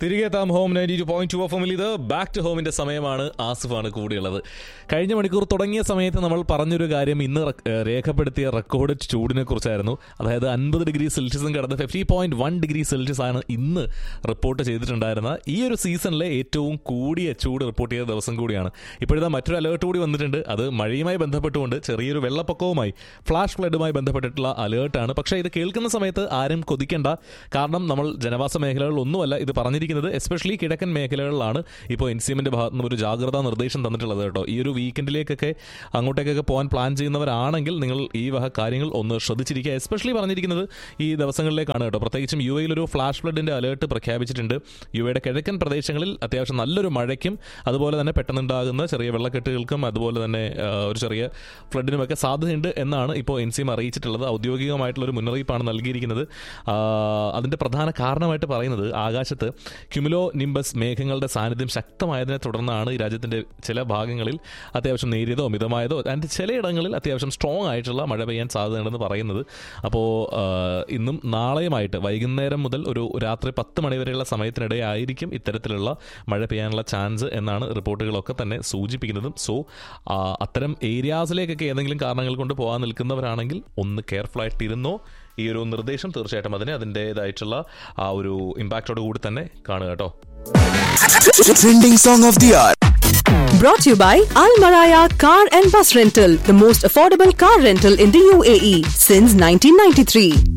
തിരികെ എത്താം home ninety two point two F എമ്മിൽ ഇത് ബാക്ക് ടു ഹോമിന്റെ സമയമാണ് ആസിഫാണ് കൂടിയുള്ളത് കഴിഞ്ഞ മണിക്കൂർ തുടങ്ങിയ സമയത്ത് നമ്മൾ പറഞ്ഞൊരു കാര്യം ഇന്ന് റെക്- ഏഹ് രേഖപ്പെടുത്തിയ റെക്കോർഡ് ചൂടിനെ കുറിച്ചായിരുന്നു അതായത് അൻപത് ഡിഗ്രി സെൽഷ്യസും കടന്ന് fifty point one degree Celsius ആണ് ഇന്ന് റിപ്പോർട്ട് ചെയ്തിട്ടുണ്ടായിരുന്ന ഈ ഒരു സീസണിലെ ഏറ്റവും കൂടിയ ചൂട് റിപ്പോർട്ട് ചെയ്ത ദിവസം കൂടിയാണ് ഇപ്പോഴത്തെ മറ്റൊരു അലേർട്ട് കൂടി വന്നിട്ടുണ്ട് അത് മഴയുമായി ബന്ധപ്പെട്ടുകൊണ്ട് ചെറിയൊരു വെള്ളപ്പൊക്കവുമായി ഫ്ലാഷ് ഫ്ലഡുമായി ബന്ധപ്പെട്ടിട്ടുള്ള അലേർട്ടാണ് പക്ഷേ ഇത് കേൾക്കുന്ന സമയത്ത് ആരും കൊതിക്കേണ്ട കാരണം നമ്മൾ ജനവാസ മേഖലകളിലൊന്നുമല്ല ഇത് പറഞ്ഞിരിക്കുന്നത് എസ്പെഷ്യലി കിഴക്കൻ മേഖലകളിലാണ് ഇപ്പോൾ എൻസിഎമ്മിന്റെ ഭാഗത്ത് നിന്ന് ഒരു ജാഗ്രതാ നിർദ്ദേശം തന്നിട്ടുള്ളത് കേട്ടോ ഈ ഒരു വീക്കെൻഡിലേക്കൊക്കെ അങ്ങോട്ടേക്കൊക്കെ പോകാൻ പ്ലാൻ ചെയ്യുന്നവരാണെങ്കിൽ നിങ്ങൾ ഈ വക കാര്യങ്ങൾ ഒന്ന് ശ്രദ്ധിച്ചിരിക്കുക എസ്പെഷ്യലി പറഞ്ഞിരിക്കുന്നത് ഈ ദിവസങ്ങളിലേക്കാണ് കേട്ടോ പ്രത്യേകിച്ചും യു എയിൽ ഒരു ഫ്ലാഷ് ഫ്ലഡിന്റെ അലേർട്ട് പ്രഖ്യാപിച്ചിട്ടുണ്ട് യു എയുടെ കിഴക്കൻ പ്രദേശങ്ങളിൽ അത്യാവശ്യം നല്ലൊരു മഴയ്ക്കും അതുപോലെ തന്നെ പെട്ടെന്നുണ്ടാകുന്ന ചെറിയ വെള്ളക്കെട്ടുകൾക്കും അതുപോലെ തന്നെ ആ, ഒരു ചെറിയ ഫ്ലഡിനുമൊക്കെ സാധ്യതയുണ്ട് എന്നാണ് ഇപ്പോൾ എൻ സി എം അറിയിച്ചിട്ടുള്ളത് ഔദ്യോഗികമായിട്ടുള്ള ഒരു മുന്നറിയിപ്പാണ് നൽകിയിരിക്കുന്നത് ആ, അതിന്റെ പ്രധാന കാരണമായിട്ട് പറയുന്നത് ആകാശത്ത് ക്യുമുലോ നിംബസ് മേഘങ്ങളുടെ സാന്നിധ്യം ശക്തമായതിനെ തുടർന്നാണ് ഈ രാജ്യത്തിന്റെ ചില ഭാഗങ്ങളിൽ അത്യാവശ്യം നേരിയതോ മിതമായതോ അതിന്റെ ചിലയിടങ്ങളിൽ അത്യാവശ്യം സ്ട്രോങ് ആയിട്ടുള്ള മഴ പെയ്യാൻ സാധ്യതയുണ്ടെന്ന് പറയുന്നത് അപ്പോൾ ഇന്നും നാളെയുമായിട്ട് വൈകുന്നേരം മുതൽ ഒരു രാത്രി പത്ത് മണി വരെയുള്ള സമയത്തിനിടെ ആയിരിക്കും ഇത്തരത്തിലുള്ള മഴ പെയ്യാനുള്ള ചാൻസ് എന്നാണ് റിപ്പോർട്ടുകളൊക്കെ തന്നെ സൂചിപ്പിക്കുന്നതും സോ അത്തരം ഏരിയാസിലേക്കൊക്കെ ഏതെങ്കിലും കാരണങ്ങൾ കൊണ്ട് പോകാൻ നിൽക്കുന്നവരാണെങ്കിൽ ഒന്ന് കെയർഫുൾ ആയിട്ടിരുന്നോ ഈ ഒരു നിർദ്ദേശം തീർച്ചയായിട്ടും അതിന് അതിൻ്റെതായിട്ടുള്ള ആ ഒരു ഇമ്പാക്റ്റോട് കൂടി തന്നെ കാണുക കേട്ടോ Trending song of the hour. Brought to you by Al Maraya Car and Bus Rental, the most affordable car rental in the UAE since 1993.